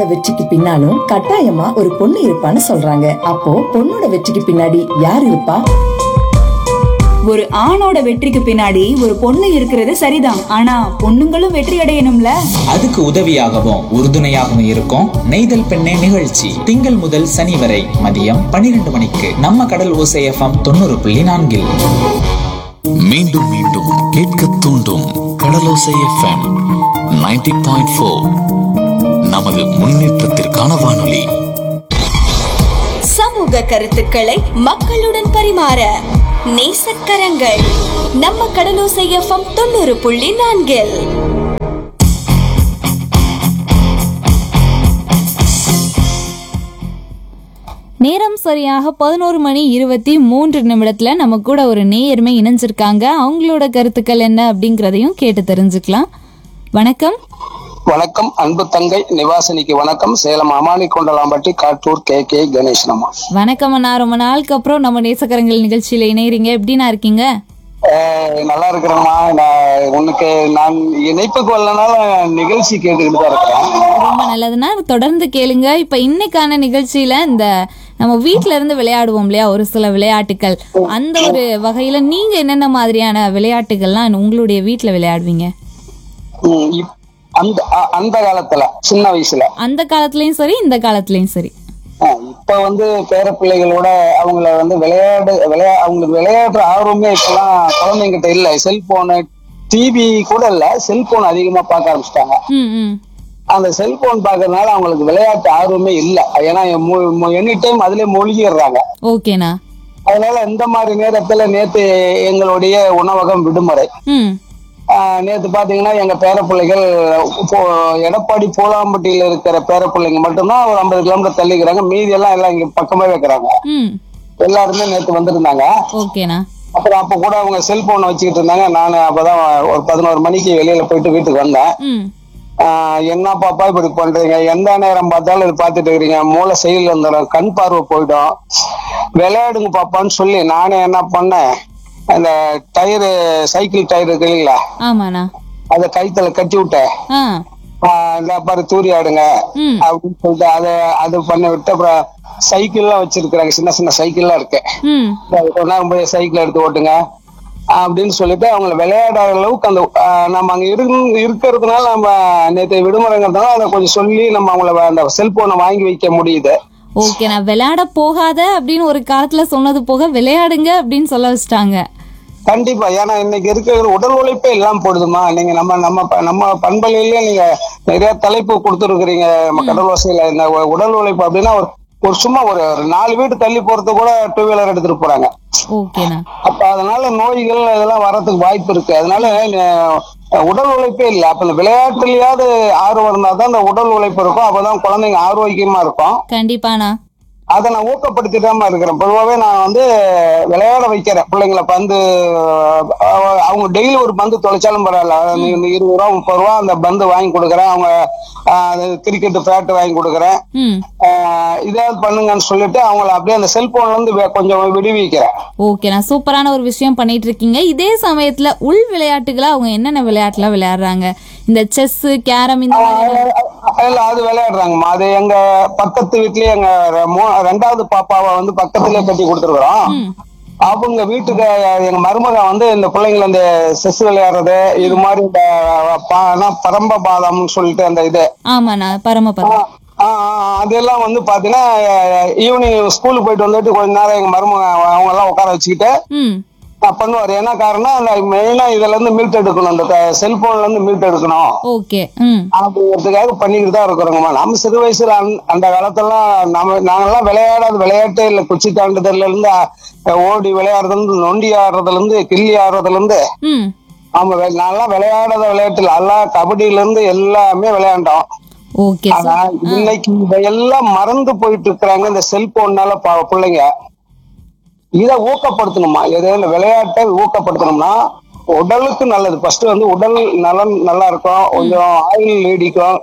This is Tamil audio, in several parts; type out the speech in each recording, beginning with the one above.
வெற்றிக்கு பின்னாலும் கட்டாயமா ஒரு பொண்ணு இருப்பான்னு சொல்றாங்க அப்போ பொண்ணோட வெற்றிக்கு பின்னாடி யார் இருப்பா ஒரு ஆணோட வெற்றிக்கு பின்னாடி ஒரு பொண்ணு இருக்கிறது சரிதான் ஆனா பொண்ணுங்களும் வெற்றி அடையணும்ல அதுக்கு உதவியாகவும் உறுதுணையாகவும் இருக்கும் நெய்தல் பெண்ணே நிகழ்ச்சி திங்கள் முதல் சனி வரை மதியம் பன்னிரண்டு மணிக்கு நம்ம கடல் ஓசை எஃப்எம் தொண்ணூறு புள்ளி நான்கில் மீண்டும் மீண்டும் கேட்க தூண்டும் கடலோசை எஃப்எம் 90.4 பாயிண்ட் ஃபோர் நமது முன்னேற்றத்திற்கான வானொலி சமூக கருத்துக்களை மக்களுடன் பரிமாற நேசக்கரங்கள் நம்ம கடலோசை எஃப்எம் தொண்ணூறு புள்ளி நான்கில் நேரம் சரியாக பதினோரு மணி இருபத்தி மூன்று நிமிடத்துல நம்ம கூட ஒரு நேயருமே இணைஞ்சிருக்காங்க அவங்களோட கருத்துக்கள் என்ன அப்படிங்கறதையும் கேட்டு தெரிஞ்சுக்கலாம் வணக்கம் வணக்கம் அன்பு தங்கை நிவாசினிக்கு வணக்கம் சேலம் அமானி கொண்டலாம்பட்டி காட்டூர் கே கே கணேசனம்மா வணக்கம் அண்ணா ரொம்ப நாளுக்கு அப்புறம் நம்ம நேசக்கரங்கள் நிகழ்ச்சியில இணையறீங்க எப்படிண்ணா இருக்கீங்க அஹ் நல்லா இருக்கிறேம்மா நான் உனக்கு நான் இணைப்புக்கு வரலனாலும் நிகழ்ச்சி கேட்டுக்கிட்டு தான் இருக்கிறேன் ரொம்ப நல்லதுன்னா தொடர்ந்து கேளுங்க இப்ப இன்னைக்கான நிகழ்ச்சியில இந்த நம்ம வீட்ல இருந்து விளையாடுவோம் இல்லையா ஒரு சில விளையாட்டுகள் அந்த ஒரு வகையில நீங்க என்னென்ன மாதிரியான விளையாட்டுகள்லாம் உங்களுடைய வீட்ல விளையாடுவீங்க உம் இப்- அந்த அ- அந்த காலத்துல சின்ன வயசுல அந்த காலத்துலயும் சரி இந்த காலத்துலயும் சரி அஹ் இப்ப வந்து பேர பிள்ளைகளோட அவங்கள வந்து விளையாடு விளையா அவங்களுக்கு விளையாடுற ஆர்வமே இப்பெல்லாம் குழந்தைங்கிட்ட இல்ல செல்போனு டிவி கூட இல்ல செல்போன் அதிகமா பார்க்க ஆரம்பிச்சிட்டாங்க ம் ம் அந்த செல்போன் பாக்குறதுனால அவங்களுக்கு விளையாட்டு ஆர்வமே இல்ல ஏன்னா எனி டைம் அதுலயே மூழ்கிடுறாங்க ஓகேண்ணா அதனால இந்த மாதிரி நேரத்துல நேத்து எங்களுடைய உணவகம் விடுமுறை ம் ஆஹ் நேத்து பாத்தீங்கன்னா எங்க பேரப்பிள்ளைகள் போ- எடப்பாடி போலாம்பட்டியில இருக்கிற பேரப்பிள்ளைங்க மட்டும்தான் ஒரு ஐம்பது கிலோமீட்டர் தள்ளிக்கிறாங்க மீதி எல்லாம் எல்லாம் இங்க பக்கமே வைக்கிறாங்க ம் எல்லாருமே நேத்து வந்திருந்தாங்க ஓகேண்ணா அப்புறம் அப்ப கூட அவங்க செல்போன் வச்சுக்கிட்டு இருந்தாங்க நான் அப்பதான் ஒரு பதினோரு மணிக்கு வெளியில போயிட்டு வீட்டுக்கு வந்தேன் ம் ஆஹ் என்ன பாப்பா இப்படி பண்றீங்க எந்த நேரம் பார்த்தாலும் இது பார்த்துட்டு இருக்கிறீங்க மூளை செயல் வந்துடும் கண் பார்வை போயிடும் விளையாடுங்க பாப்பான்னு சொல்லி நானே என்ன பண்ணேன் அந்த டயரு சைக்கிள் டயர் இருக்கு இல்லைங்களா ஆமாண்ணா அதை கைத்துல கட்டி விட்டேன் ஆ ஆஹ் இந்த பாரு தூரி ஆடுங்க ம் அப்படின்னு சொல்லிட்டு அதை அது பண்ணி விட்டு அப்புறம் சைக்கிள்லாம் வச்சிருக்கிறாங்க சின்ன சின்ன சைக்கிள்லாம் இருக்கு ம் ஒரு நேரம் போய் சைக்கிள் எடுத்து ஓட்டுங்க அப்படின்னு சொல்லிட்டு அவங்கள விளையாடாத அளவுக்கு அந்த ஆஹ் நம்ம அங்க இரு- இருக்கிறதுனால நம்ம நேற்று விடுமுறைங்கிறதுனால அதை கொஞ்சம் சொல்லி நம்ம அவங்கள அந்த செல்போனை வாங்கி வைக்க முடியுது ஓகேண்ணா விளையாட போகாத அப்படின்னு ஒரு காலத்துல சொன்னது போக விளையாடுங்க அப்படின்னு சொல்ல வச்சுட்டாங்க கண்டிப்பா ஏன்னா இன்னைக்கு இருக்கிற உடல் உழைப்பே எல்லாம் போடுதுமா நீங்க நம்ம நம்ம ப- நம்ம பண்பலையில நீங்க நிறைய தலைப்பு கொடுத்துருக்குறீங்க நம்ம கடல் வசதியில இந்த உ- உடல் உழைப்பு அப்படின்னா ஒரு ஒரு சும்மா ஒரு ஒரு நாலு வீட்டு தள்ளி போறது கூட டூ வீலர் எடுத்துட்டு போறாங்க ஓகேண்ணா அப்ப அதனால நோய்கள் இதெல்லாம் வர்றதுக்கு வாய்ப்பு இருக்கு அதனால அஹ், உடல் உழைப்பே இல்லை அப்ப இந்த விளையாட்டுலயாவது ஆர்வம் இருந்தா தான் இந்த உடல் உழைப்பு இருக்கும் அப்பதான் குழந்தைங்க ஆரோக்கியமா இருக்கும் கண்டிப்பாண்ணா அதை நான் ஊக்கப்படுத்திட்டாம இருக்கிறேன் பொதுவாகவே நான் வந்து விளையாட வைக்கிறேன் பிள்ளைங்கள பந்து அஹ், அவங்க டெய்லி ஒரு பந்து தொலைச்சாலும் பரவாயில்ல நீ இந்த இருபது ரூபா முப்பது ரூபா அந்த பந்து வாங்கி கொடுக்குறேன் அவங்க கிரிக்கெட் பேட் வாங்கி கொடுக்குறேன் ம் அஹ், இதாவது பண்ணுங்கன்னு சொல்லிட்டு அவங்கள அப்படியே அந்த செல்போன்ல இருந்து வே- கொஞ்சம் விடுவிக்கிறேன் ஓகேண்ணா சூப்பரான ஒரு விஷயம் பண்ணிட்டு இருக்கீங்க இதே சமயத்துல உள் விளையாட்டுகளா அவங்க என்னென்ன விளையாட்டுலாம் விளையாடுறாங்க இந்த செஸ் கேரம் இந்த மாதிரி இல்ல அது விளையாடுறாங்கம்மா அது எங்க பக்கத்து வீட்லயே எங்க ரெ- மூ- ரெண்டாவது பாப்பாவை வந்து பக்கத்துலயே கட்டி கொடுத்துருக்குறோம் அவங்க வீட்டுக்கு எங்க மருமக வந்து இந்த பிள்ளைங்கள இந்த செஸ் விளையாடுறது இது மாதிரி இந்த பா- என்ன, பரம்ப பாதம்னு சொல்லிட்டு அந்த இது ஆமாண்ணா பரமபதம் ஆ, ஆ, ஆ, அதெல்லாம் வந்து பாத்தீங்கன்னா ஈவினிங் ஸ்கூலுக்கு போயிட்டு வந்துட்டு கொஞ்ச நேரம் எங்க மருமக அவங்க எல்லாம் உட்கார வச்சுக்கிட்டு ம் நான் பண்ணுவாரு என்ன காரணம் அந்த மெயினா இதுல இருந்து மீட் எடுக்கணும் இந்த செல்போன்ல இருந்து மீட் எடுக்கணும் ஓகே ம் அப்படிங்கிறதுக்காக பண்ணிக்கிட்டு தான் இருக்கிறோங்கம்மா நம்ம சிறு வயசுல அந்த- அந்த காலத்தெல்லாம் நம்ம நாங்கெல்லாம் விளையாடாத விளையாட்டே இல்லை குச்சி தாண்டுதல்ல இருந்து அஹ், ஓடி விளையாடுறதுல இருந்து நொண்டி ஆடுறதுல இருந்து கிள்ளி ஆடுறதுல இருந்து ம் ஆமா வெ- நான்லாம் விளையாடாத விளையாட்டுல எல்லாம் கபடியில இருந்து எல்லாமே விளையாண்டோம் ஓகே ஆனா இன்னைக்கு இதையெல்லாம் மறந்து போயிட்டு இருக்கிறாங்க இந்த செல்போன்னால பா- பிள்ளைங்க இதை ஊக்கப்படுத்தணுமா எது இந்த விளையாட்டை ஊக்கப்படுத்தணும்னா உடலுக்கு நல்லது ஃபர்ஸ்ட் வந்து உடல் நலன் நல்லா இருக்கும் கொஞ்சம் ஆயுள் நீடிக்கும்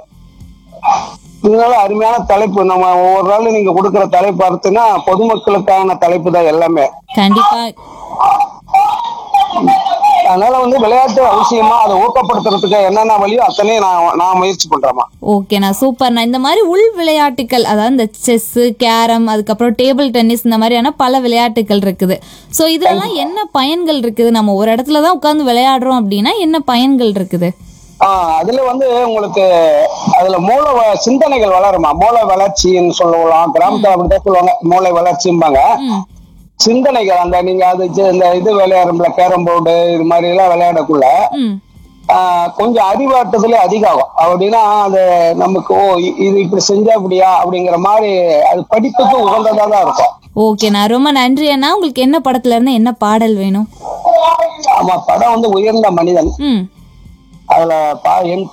இதனால அருமையான தலைப்பு நம்ம ஒவ்வொரு நாள் நீங்க கொடுக்குற தலைப்பு அறுத்துனா பொதுமக்களுக்கான தலைப்பு தான் எல்லாமே கண்டிப்பா அதனால வந்து விளையாட்டு அவசியமா அதை ஊக்கப்படுத்துறதுக்கு என்னென்ன வழியோ அத்தனையும் நான் நான் முயற்சி பண்றேமா ஓகேண்ணா சூப்பர்ண்ணா இந்த மாதிரி உள் விளையாட்டுகள் அதாவது இந்த செஸ்ஸு கேரம் அதுக்கப்புறம் டேபிள் டென்னிஸ் இந்த மாதிரியான பல விளையாட்டுகள் இருக்குது ஸோ இதெல்லாம் என்ன பயன்கள் இருக்குது நம்ம ஒரு இடத்துல தான் உட்காந்து விளையாடுறோம் அப்படின்னா என்ன பயன்கள் இருக்குது ஆஹ் அதுல வந்து உங்களுக்கு அதுல மூளை வ- சிந்தனைகள் வளருமா மூளை வளர்ச்சின்னு சொல்லலாம் கிராமத்துல அப்படிதான் சொல்லுவாங்க மூளை வளர்ச்சிம்பாங்க ம் சிந்தனைகள் அந்த நீங்க அது சி- இந்த இது விளையாடுறோம்ல கேரம் போர்டு இது மாதிரி எல்லாம் விளையாடக்குள்ள ம் ஆஹ் கொஞ்சம் அறிவாட்டத்துல அதிகாகும் அப்படின்னா அது நமக்கு ஓ இ- இது இப்படி செஞ்சா அப்படியா அப்படிங்கிற மாதிரி அது படிப்புக்கு உகந்ததா தான் இருக்கும் ஓகேண்ணா ரொம்ப நன்றி அண்ணா உங்களுக்கு என்ன படத்துல இருந்து என்ன பாடல் வேணும் ஆமா படம் வந்து உயர்ந்த மனிதன் ம் அதுல பா என்